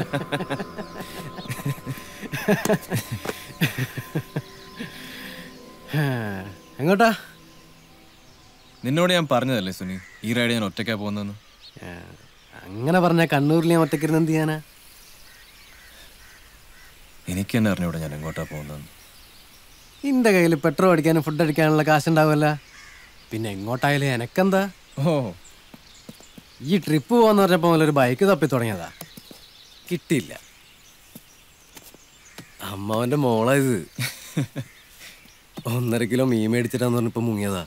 എങ്ങോട്ടാ നിന്നോട് ഞാൻ പറഞ്ഞതല്ലേ സുനി ഈ റൈഡ് ഞാൻ ഒറ്റയ്ക്കാ പോകുന്നതെന്ന് ആ, അങ്ങനെ പറഞ്ഞ കണ്ണൂരിൽ ഞാൻ ഒറ്റക്കിരുന്ന് എന്ത് ചെയ്യാനാ എനിക്ക് തന്നെ അറിഞ്ഞൂടെ ഞാൻ എങ്ങോട്ടാ പോകുന്നതെന്ന് നിന്റെ കയ്യിൽ പെട്രോൾ അടിക്കാനും ഫുഡ് അടിക്കാനുള്ള കാശുണ്ടാവുമല്ല പിന്നെ എങ്ങോട്ടായാലും എനക്കെന്താ ഓ ഈ ട്രിപ്പ് പോകാന്ന് പറഞ്ഞപ്പോൾ മുതൽ ഒരു ബൈക്ക് തപ്പി തുടങ്ങിയതാ കിട്ടിയില്ല അമ്മാവന്റെ മോളാ ഇത് ഒന്നര കിലോ മീൻ മേടിച്ചിട്ടാന്ന് പറഞ്ഞപ്പോ മുങ്ങിയതാ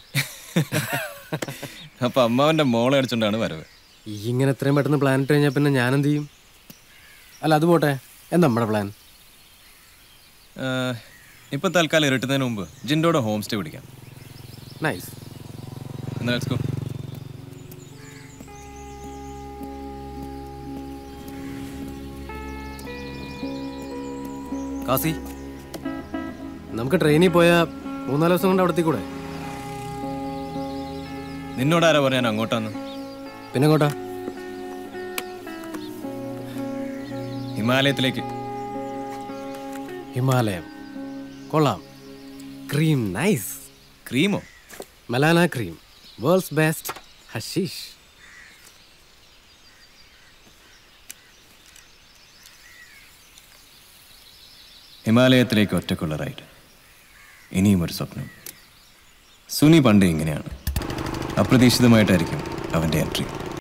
അപ്പൊ അമ്മാവന്റെ മോളെ അടിച്ചോണ്ടാണ് വരവ് ഈ ഇങ്ങനെ എത്രയും പെട്ടെന്ന് പ്ലാൻ ഇട്ട് കഴിഞ്ഞാൽ പിന്നെ ഞാൻ എന്ത് ചെയ്യും അല്ല അത് പോട്ടെ എന്താ നമ്മുടെ പ്ലാൻ ആ, ഇപ്പൊ തൽക്കാലം ഇരുട്ടുന്നതിന് മുമ്പ് ജിൻഡോടെ ഹോം സ്റ്റേ പിടിക്കാം നൈസ് എന്നാ ലെറ്റ്സ് ഗോ കാസി നമുക്ക് ട്രെയിനിൽ പോയാൽ മൂന്നാല് ദിവസം കൊണ്ട് അവിടെ കൂടെ നിന്നോട് ആരാ പറയാൻ അങ്ങോട്ടാന്ന് പിന്നെ എങ്ങോട്ടാ ഹിമാലയത്തിലേക്ക് ഹിമാലയം കൊള്ളാം ക്രീം നൈസ് ക്രീമോ Malana cream world's best hashish ഹിമാലയത്തിലേക്ക് ഒറ്റക്കുള്ള റൈഡ് ഇനിയും ഒരു സ്വപ്നം സുനി പണ്ട് ഇങ്ങനെയാണ് അപ്രതീക്ഷിതമായിട്ടായിരിക്കും അവൻ്റെ എൻട്രി